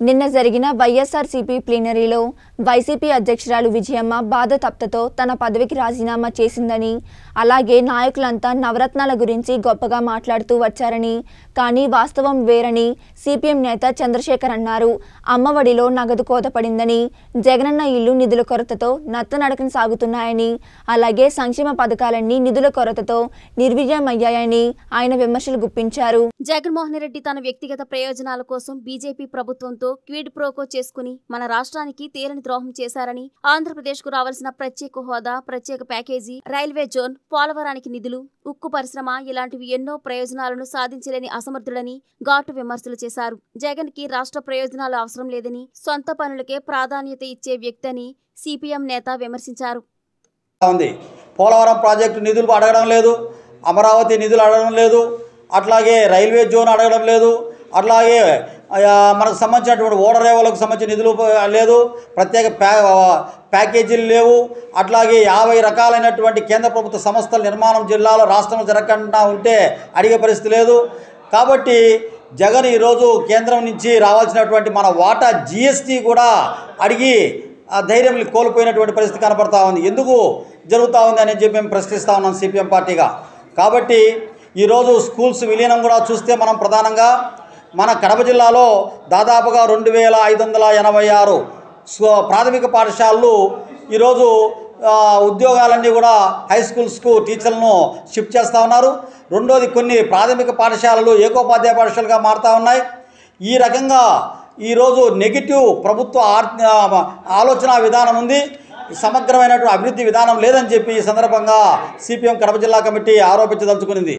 నిన్న జరిగిన వైఎస్ఆర్సీపీ ప్లీనరీలో వైసీపీ అధ్యక్షురాలు విజయమ్మ బాధ తప్తతో తన పదవికి రాజీనామా చేసిందని అలాగే నాయకులంతా నవరత్నాల గురించి గొప్పగా మాట్లాడుతూ వచ్చారని కానీ వాస్తవం వేరని సిపిఎం నేత చంద్రశేఖర్ అన్నారు అమ్మఒడిలో నగదు కోత పడిందని జగనన్న ఇల్లు నిధుల కొరతతో నత్తనడకన సాగుతున్నాయని అలాగే సంక్షేమ పథకాలన్నీ నిధుల కొరతతో నిర్వీర్యమయ్యాయని ఆయన విమర్శలు గుప్పించారు జగన్మోహన్ రెడ్డి తన వ్యక్తిగత ప్రయోజనాల కోసం బీజేపీ ప్రభుత్వంతో క్విడ్ ప్రోకో చేసుకుని మన రాష్ట్రానికి తీరని ద్రోహం చేశారని ఆంధ్రప్రదేశ్ కు రావాల్సిన ప్రత్యేక హోదా ప్రత్యేక ప్యాకేజీ రైల్వే జోన్ పోలవరానికి నిధులు ఉక్కు పరిశ్రమ ఇలాంటివి ఎన్నో ప్రయోజనాలను సాధించలేని అసమర్థుడని ఘాటు విమర్శలు చేశారు జగన్ కి రాష్ట్ర ప్రయోజనాలు అవసరం లేదని సొంత పనులకే ప్రాధాన్యత ఇచ్చే వ్యక్తి అని సిపిఎం నేత విమర్శించారు ఉంది పోలవరం ప్రాజెక్టు నిధులు అడగడం లేదు అమరావతి నిధులు అడగడం లేదు అట్లాగే రైల్వే జోన్ అడగడం లేదు అట్లాగే ఆ, మనకు సంబంధించినటువంటి ఓడరేవులకు సంబంధించిన నిధులు ప- లేదు ప్రత్యేక ప్యా ప్యాకేజీలు లేవు అట్లాగే యాభై రకాలైనటువంటి కేంద్ర ప్రభుత్వ సంస్థల నిర్మాణం జిల్లాలో రాష్ట్రంలో జరగకుండా ఉంటే అడిగే పరిస్థితి లేదు కాబట్టి జగన్ ఈరోజు కేంద్రం నుంచి రావాల్సినటువంటి మన వాటా జిఎస్టీ కూడా అడిగి ఆ ధైర్యం కోల్పోయినటువంటి పరిస్థితి కనపడతా ఉంది ఎందుకు జరుగుతూ ఉంది అని చెప్పి మేము ప్రశ్నిస్తూ ఉన్నాం సిపిఎం పార్టీగా కాబట్టి ఈరోజు స్కూల్స్ విలీనం కూడా చూస్తే మనం ప్రధానంగా మన కడప జిల్లాలో దాదాపుగా రెండు వేల ఐదు వందల ఎనభై ఆరు స్వ- ప్రాథమిక పాఠశాలలు ఈరోజు ఆ, ఉద్యోగాలన్నీ కూడా హై స్కూల్స్కు టీచర్లను షిఫ్ట్ చేస్తూ ఉన్నారు రెండోది కొన్ని ప్రాథమిక పాఠశాలలు ఏకోపాధ్యాయ పాఠశాలగా మారుతూ ఉన్నాయి ఈ రకంగా ఈరోజు నెగిటివ్ ప్రభుత్వ ఆర్ ఆలోచన విధానం ఉంది సమగ్రమైనటువంటి అభివృద్ధి విధానం లేదని చెప్పి ఈ సందర్భంగా సిపిఎం కడప జిల్లా కమిటీ ఆరోపించదలుచుకునింది